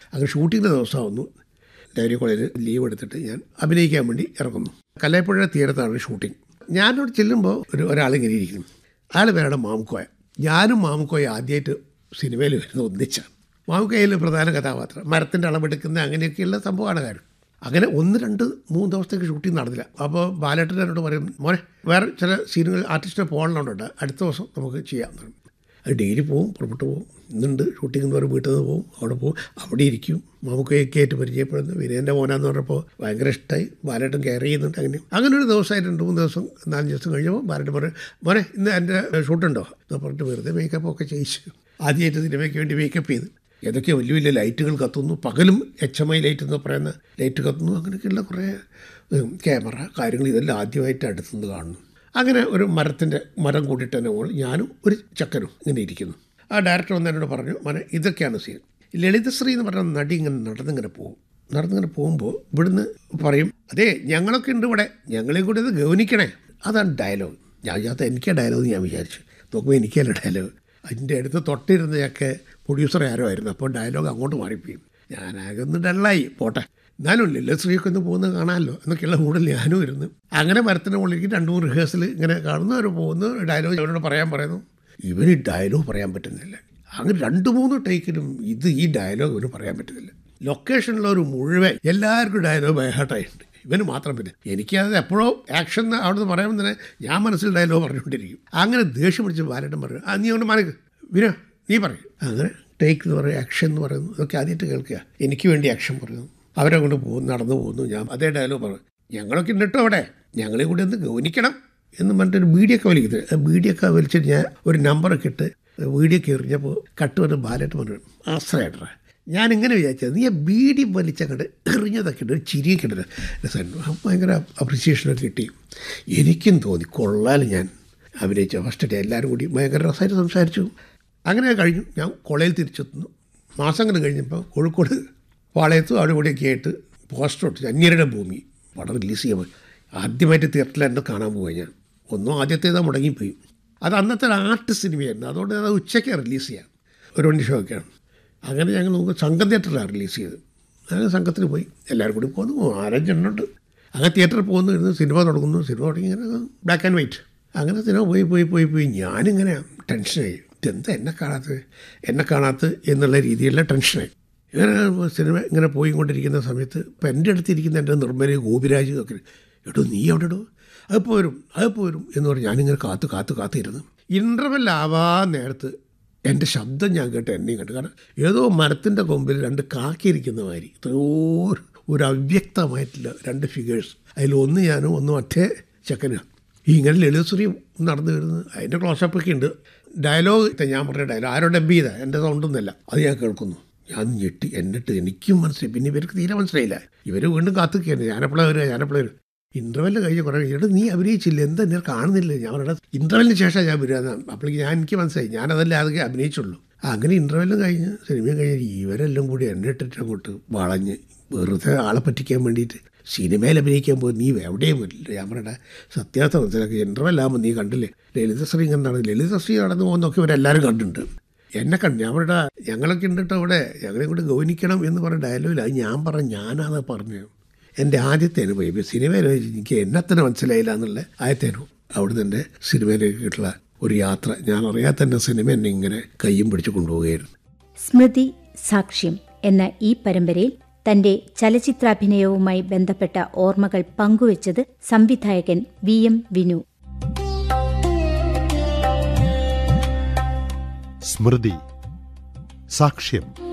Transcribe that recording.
അങ്ങനെ ഷൂട്ടിങ്ങിൻ്റെ ദിവസമാവുന്നു ഡയറി കോളേജിൽ ലീവ് എടുത്തിട്ട് ഞാൻ അഭിനയിക്കാൻ വേണ്ടി ഇറങ്ങുന്നു കല്ലാപ്പുഴ തീരത്താണ് ഷൂട്ടിംഗ് ഞാനോട് ചെല്ലുമ്പോൾ ഒരു ഒരാളിങ്ങനെ ഇരിക്കുന്നു അയാൾ പേരാണ് മാമുക്കോയ ഞാനും മാമുക്കോയ ആദ്യമായിട്ട് സിനിമയിൽ വരുന്നത് ഒന്നിച്ചാണ് മാമുക്കോയിൽ പ്രധാന കഥാപാത്രം മരത്തിൻ്റെ അളവെടുക്കുന്ന അങ്ങനെയൊക്കെയുള്ള സംഭവമാണ് കാര്യം അങ്ങനെ ഒന്ന് രണ്ട് മൂന്ന് ദിവസത്തേക്ക് ഷൂട്ടിംഗ് നടന്നില്ല അപ്പോൾ ബാലേട്ടൻ എന്നോട് പറയും മോനെ വേറെ ചില സീനുകൾ ആർട്ടിസ്റ്റിനെ പോകണമെന്നുണ്ട് അടുത്ത ദിവസം നമുക്ക് ചെയ്യാം എന്ന് പറയും. അത് ഡെയിലി പോവും പുറപ്പെട്ടു പോകും ഇന്നുണ്ട് ഷൂട്ടിംഗ് എന്ന് പറയും വീട്ടിൽ നിന്ന് പോകും അവിടെ പോകും അവിടെ ഇരിക്കും നമുക്കൊക്കെ ആയിട്ട് പരിചയപ്പെടുന്നു വിനയൻ്റെ മോനാന്ന് പറഞ്ഞപ്പോൾ ഭയങ്കര ഇഷ്ടമായി ബാലേട്ടൻ കെയർ ചെയ്യുന്നുണ്ട് അങ്ങനെ അങ്ങനെ ഒരു ദിവസമായിട്ട് രണ്ട് മൂന്ന് ദിവസം നാലഞ്ച് ദിവസം കഴിഞ്ഞപ്പോൾ ബാലേട്ടൻ പറയും മോനെ ഇന്ന് എൻ്റെ ഷൂട്ടുണ്ടോ എന്ന് പറഞ്ഞിട്ട് വെറുതെ മേക്കപ്പ് ഒക്കെ ചെയ്യിച്ചു ആദ്യമായിട്ട് സിനിമയ്ക്ക് വേണ്ടി മേക്കപ്പ് ചെയ്ത് ഏതൊക്കെ വലിയ വലിയ ലൈറ്റുകൾ കത്തുന്നു പകലും എച്ച് എം ഐ ലൈറ്റ് എന്ന് പറയുന്ന ലൈറ്റ് കത്തുന്നു അങ്ങനെയൊക്കെയുള്ള കുറേ ഉം, ക്യാമറ കാര്യങ്ങൾ ഇതെല്ലാം ആദ്യമായിട്ട് അടുത്തുനിന്ന് കാണുന്നു അങ്ങനെ ഒരു മരത്തിൻ്റെ മരം കൂട്ടിയിട്ട് തന്നെ മുകളിൽ ഞാനും ഒരു ചക്കനും ഇങ്ങനെ ഇരിക്കുന്നു ആ ഡയറക്ടർ വന്ന് എന്നോട് പറഞ്ഞു മനെ ഇതൊക്കെയാണ് സീൻ ലളിതശ്രീ എന്ന് പറഞ്ഞ നടി ഇങ്ങനെ നടന്നിങ്ങനെ പോകും നടന്നിങ്ങനെ പോകുമ്പോൾ ഇവിടുന്ന് പറയും അതെ ഞങ്ങളൊക്കെ ഉണ്ട് ഇവിടെ ഞങ്ങളെയും കൂടി ഇത് ഗവനിക്കണേ അതാണ് ഡയലോഗ് ഞാൻ വിചാരിച്ച എനിക്കാ ഡയലോഗ് ഞാൻ വിചാരിച്ചു നോക്കുമ്പോൾ എനിക്കല്ല ഡയലോഗ് അതിൻ്റെ അടുത്ത് തൊട്ടിരുന്നതൊക്കെ പ്രൊഡ്യൂസർ ആരോ ആയിരുന്നു അപ്പോൾ ഡയലോഗ് അങ്ങോട്ട് മാറിപ്പോയി ഞാനാകെ ഒന്ന് ഡള്ളായി പോട്ടെ എന്നാലും ലളിതശ്രീയൊക്കെ ഒന്ന് പോകുന്നത് കാണാമല്ലോ എന്നൊക്കെയുള്ള കൂടുതൽ ഞാനും ഇരുന്ന് അങ്ങനെ മരത്തിൻ്റെ മുകളിലേക്ക് രണ്ട് മൂന്ന് റിഹേഴ്സൽ ഇങ്ങനെ കാണുന്നു അവർ പോകുന്നു ഡയലോഗ് അവരോട് പറയാൻ പറയുന്നു ഇവന് ഡയലോഗ് പറയാൻ പറ്റുന്നില്ല അങ്ങനെ രണ്ട് മൂന്ന് ടേക്കിലും ഇത് ഈ ഡയലോഗ് ഇവന് പറയാൻ പറ്റുന്നില്ല ലൊക്കേഷനിലൊരു മുഴുവൻ എല്ലാവർക്കും ഡയലോഗ് ബൈഹാർട്ടായിട്ടുണ്ട് ഇവന് മാത്രം പിന്നെ എനിക്കത് എപ്പോഴോ ആക്ഷൻ അവിടെ നിന്ന് പറയാൻ തന്നെ ഞാൻ മനസ്സിൽ ഡയലോഗ് പറഞ്ഞുകൊണ്ടിരിക്കും അങ്ങനെ ദേഷ്യം പിടിച്ച് ബാലേട്ടൻ പറഞ്ഞു ആ നീ അങ്ങോട്ട് മാനക്ക് വിന നീ പറയും അങ്ങനെ ടേക്ക് എന്ന് പറയും ആക്ഷൻ എന്ന് പറയുന്നു ഇതൊക്കെ ആദ്യമായിട്ട് കേൾക്കുക എനിക്ക് വേണ്ടി ആക്ഷൻ പറയുന്നു അവരങ്ങോട്ട് പോകുന്നു നടന്നു പോകുന്നു ഞാൻ അതേ ഡയലോഗ് പറഞ്ഞു ഞങ്ങളൊക്കെ ഉണ്ട് കേട്ടോ അവിടെ ഞങ്ങളെ കൂടി ഒന്ന് ഗവനിക്കണം എന്ന് പറഞ്ഞിട്ടൊരു ബീഡിയൊക്കെ വലിക്കുന്നത് ആ ബീഡിയൊക്കെ വലിച്ചിട്ട് ഞാൻ ഒരു നമ്പറൊക്കെ ഇട്ട് വീഡിയൊക്കെ എറിഞ്ഞപ്പോൾ കട്ട് വന്ന് ബാലേട്ട് പറഞ്ഞു ആശ്രയട്ടാ ഞാൻ ഇങ്ങനെ വിചാരിച്ചത് നീ ആ ബീഡി വലിച്ചങ്ങോട്ട് എറിഞ്ഞതൊക്കെ ഉണ്ട് ഒരു ചിരിയൊക്കെ ഉണ്ട് രസമായിരുന്നു അപ്പം ഭയങ്കര അപ്രിസിയേഷനൊക്കെ കിട്ടി എനിക്കും തോന്നി കൊള്ളാലും ഞാൻ അഭിനയിച്ച ഫസ്റ്റ് ഡേ എല്ലാവരും കൂടി ഭയങ്കര രസമായിട്ട് സംസാരിച്ചു അങ്ങനെ കഴിഞ്ഞു ഞാൻ കോളേജിൽ തിരിച്ചെത്തുന്നു മാസങ്ങൾ കഴിഞ്ഞപ്പോൾ കോഴിക്കോട് പാളയത്തും അവിടെ ഇവിടെയൊക്കെ ആയിട്ട് പോസ്റ്റർ ഒട്ടിച്ചു അന്യരുടെ ഭൂമി പടം റിലീസ് ചെയ്യാൻ പോയി ആദ്യമായിട്ട് തിയേറ്ററിൽ എന്നെ കാണാൻ പോയി ഞാൻ ഒന്നും ആദ്യത്തേതാ മുടങ്ങിപ്പോയി അത് അന്നത്തെ ഒരു ആർട്ട് സിനിമയായിരുന്നു അതുകൊണ്ട് അത് ഉച്ചയ്ക്ക് റിലീസ് ചെയ്യാം ഒരു മണി ഷോ ഒക്കെയാണ് അങ്ങനെ ഞങ്ങൾ നമുക്ക് സംഘം തിയേറ്ററിലാണ് റിലീസ് ചെയ്തത് അങ്ങനെ സംഘത്തിന് പോയി എല്ലാവരും കൂടി പോകുന്നു ആരഞ്ചെണ്ണുണ്ട് അങ്ങനെ തിയേറ്ററിൽ പോകുന്നു ഇരുന്ന് സിനിമ തുടങ്ങുന്നു സിനിമ തുടങ്ങി ഇങ്ങനെ ബ്ലാക്ക് ആൻഡ് വൈറ്റ് അങ്ങനെ സിനിമ പോയി പോയി പോയി പോയി ഞാനിങ്ങനെ ടെൻഷനായി ഇതെന്താ എന്നെ കാണാത്തത് എന്നെ കാണാത്ത എന്നുള്ള രീതിയിലുള്ള ടെൻഷനായി ഇങ്ങനെ സിനിമ ഇങ്ങനെ പോയിക്കൊണ്ടിരിക്കുന്ന സമയത്ത് ഇപ്പം എൻ്റെ അടുത്തിരിക്കുന്ന എൻ്റെ നിർമ്മല ഗോപിരാജ് ഒക്കെ എടോ നീ എവിടെ ഇടോ അതിപ്പോൾ വരും അതിപ്പോൾ വരും എന്ന് പറഞ്ഞ് ഞാനിങ്ങനെ കാത്ത് കാത്ത് കാത്തിരുന്നു ഇൻ്റർവെൽ ആവാൻ നേരത്ത് എൻ്റെ ശബ്ദം ഞാൻ കേട്ട് എന്നെയും കേട്ടു കാരണം ഏതോ മരത്തിൻ്റെ കൊമ്പിൽ രണ്ട് കാക്കിയിരിക്കുന്ന മാതിരി എത്രയോ ഒരു അവ്യക്തമായിട്ടുള്ള രണ്ട് ഫിഗേഴ്സ് അതിലൊന്ന് ഞാനും ഒന്ന് മറ്റേ ചെക്കനാണ് ഈ ഇങ്ങനെ ലളിതശ്രീ നടന്നു വരുന്നത് അതിൻ്റെ ക്ലോസപ്പൊക്കെ ഉണ്ട് ഡയലോഗ് ഞാൻ പറഞ്ഞ ഡയലോഗ് ആരോ ഡബ് ചെയ്ത എൻ്റെ സൗണ്ടൊന്നുമല്ല അത് ഞാൻ കേൾക്കുന്നു ഞാൻ ഞെട്ടി എന്നിട്ട് എനിക്കും മനസ്സിലായി പിന്നെ ഇവർക്ക് തീരെ മനസ്സിലായില്ല ഇവർ വീണ്ടും കാത്തുകയാണ് ഞാനെപ്പോഴാണ് വരിക ഞാനെപ്പോഴാണ് വരും ഇൻ്റർവെല്ലിൽ കഴിഞ്ഞ് കുറേ എടാ നീ അഭിനയിച്ചില്ല എന്താ നീ കാണുന്നില്ല ഞാൻ പറഞ്ഞ ഇൻ്റർവെല്ലിന് ശേഷം ഞാൻ വരിക അപ്പോഴേക്ക് ഞാൻ എനിക്ക് മനസ്സിലായി ഞാനതല്ലേ അതൊക്കെ അഭിനയിച്ചുള്ളൂ ആ, അങ്ങനെ ഇൻ്റർവെല്ലും കഴിഞ്ഞ് സിനിമയും കഴിഞ്ഞ് ഇവരെല്ലാം കൂടി എന്നെ ഇട്ടിട്ട് അങ്ങോട്ട് വളഞ്ഞ് വെറുതെ ആളെ പറ്റിക്കാൻ വേണ്ടിയിട്ട് സിനിമയിൽ അഭിനയിക്കാൻ പോയി നീ എവിടെയും വരില്ല ഞാൻ പറയട്ടെ സത്യാർത്ഥ മനസ്സിലാക്കി ഇൻ്റർവെല്ലാകുമ്പോൾ നീ കണ്ടില്ലേ ലളിതശ്രീ കണ്ടാണ് ലളിതശ്രീ നടന്നു പോകുന്നൊക്കെ ഇവരെല്ലാവരും കണ്ടിട്ടുണ്ട് എന്നെ കണ്ടു ഞാൻ പറയട്ടെ ഞങ്ങളൊക്കെ ഉണ്ട് കേട്ടോ അവിടെ ഞങ്ങളെ കൂടെ ഗൗനിക്കണം എന്ന് പറഞ്ഞ ഡയലോഗില്ല അത് ഞാൻ പറഞ്ഞു ഞാനാണ് പറഞ്ഞു എൻ്റെ ആദ്യത്തെ അനുഭവം ഇപ്പം സിനിമയിൽ എനിക്ക് എന്നെ തന്നെ മനസ്സിലായില്ല എന്നുള്ള ആദ്യത്തെ അനുഭവം അവിടുന്ന് എൻ്റെ സിനിമയിലേക്കുള്ള ഒരു യാത്ര ഞാൻ അറിയാത്ത എൻ്റെ സിനിമ എന്നെ ഇങ്ങനെ കയ്യും പിടിച്ച് കൊണ്ടുപോവുകയായിരുന്നു സ്മൃതി സാക്ഷ്യം എന്ന ഈ പരമ്പരയിൽ തന്റെ ചലച്ചിത്രാഭിനയവുമായി ബന്ധപ്പെട്ട ഓർമ്മകൾ പങ്കുവച്ചത് സംവിധായകൻ വി എം വിനു സ്മൃതി സാക്ഷ്യം